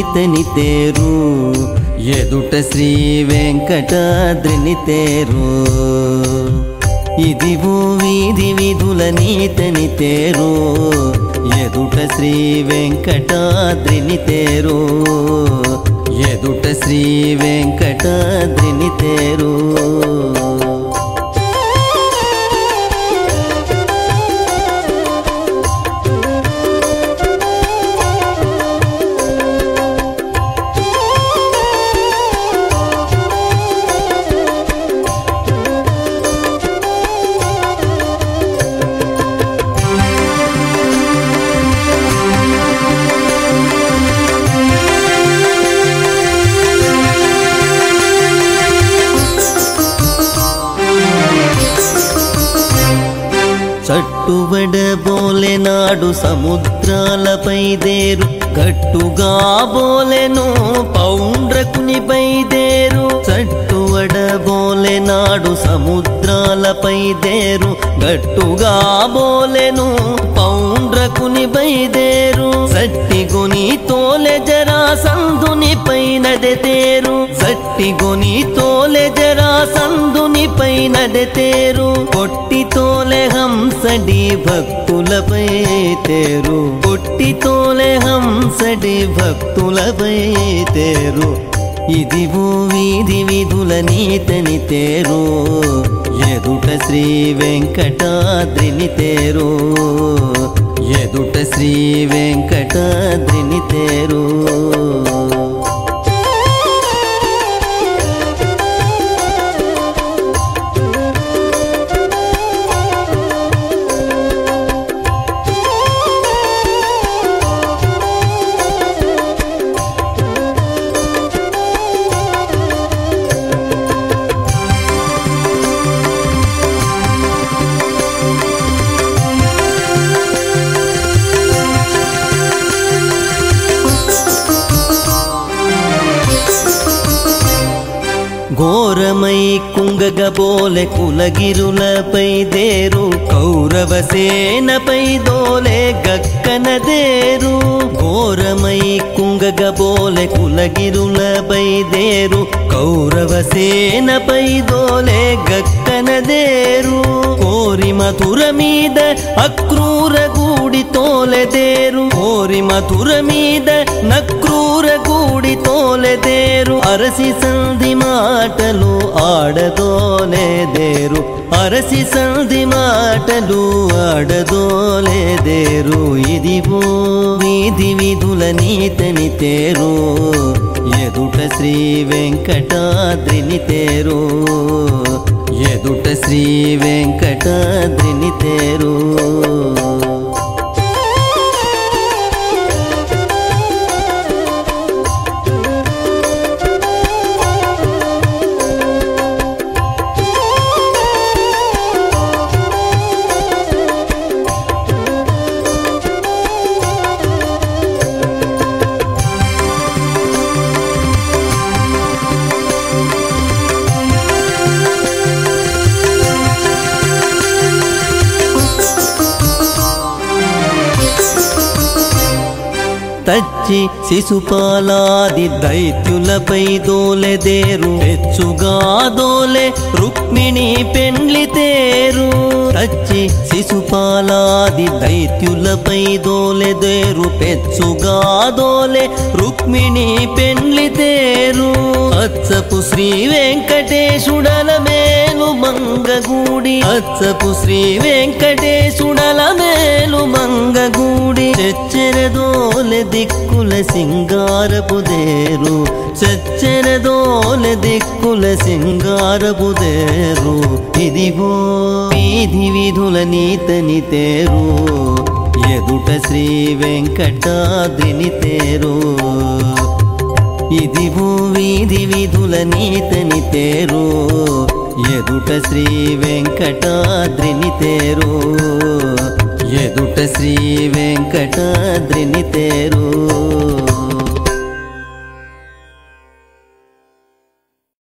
నీతని తేరు ఎదుట శ్రీ వెంకటాద్రిని తేరు ఇదివో వీధి విధుల నీతని తేరు ఎదుట శ్రీ వెంకటాద్రిని తేరు ఎదుట శ్రీ వెంకటాద్రిని తేరు చట్టుబడ బోలెనాడు సముద్రాలపై దేరు గట్టుగా బోలెను పౌండ్రకుని బైదేరు చట్టువడ బోలెనాడు సముద్రాలపై దేరు గట్టుగా బోలెను పౌండ్రకుని బైదేరు సట్టిగొని తోలె జరా సందుని పైనదె తేరు సట్టిగొని తోలె జరా సందుని పైనదె తేరు కొట్టి తోలె హంసడి భక్తులపై తేరు కొట్టి తోలె హంసడి భక్తులపై తేరు ఇదివో వీధి విధుల నీతని తేరు ఎదుట శ్రీ వెంకటాద్రిని తేరు ఎదుట శ్రీ వెంకటాద్రిని తేరు ఘోరమై కుంగగబోలె కులగిరులపై దేరు కౌరవ సేనపై దోలే గక్కనదేరు ఘోరమై కుంగగబోలె కులగిరులపై దేరు కౌరవ సేనపై దోలే గక్కనదేరు కోరి మధుర మీద అక్రూర గూడి తోలెదేరు కోరి మధుర మీద నక్రూర గూడి తోలెదేరు అరసి సంధి మాటలు ఆడదోలేదేరు అరసి సంధి మాటలు ఆడదోలేదేరు ఇదివో వీధి విధుల నీతని తేరు ఎదుట శ్రీ వెంకటాద్రిని తేరు ఎదుట శ్రీ వెంకటాద్రిని తేరు తచ్చి శిశుపాలాది దైత్యులపై దోలెదేరు హెచ్చుగా దోలె రుక్మిణి పెండ్లి తేరు తచ్చి శిశుపాలాది దైత్యులపై దోలెదేరు పెచ్చుగా దోలె రుక్మిణి పెండ్లి తేరు అచ్చపు శ్రీ వెంకటేశుడల మేలు మంగగూడి అచ్చపు శ్రీ వెంకటేశుడల మేలు మంగగూడి చెచ్చెరదోలె దిక్కుల సింగారపు దేరు చెచ్చెరదోలె దిక్కుల సింగారపు దేరు ఇదిగో వీధి విధుల నీతని తేరు ఎదుట శ్రీ వెంకటాద్రిని తేరు ఇదివో వీధి విధుల నీతని తేరు ఎదుట శ్రీ వెంకటాద్రిని తేరు ఎదుట శ్రీ వెంకటాద్రిని తేరు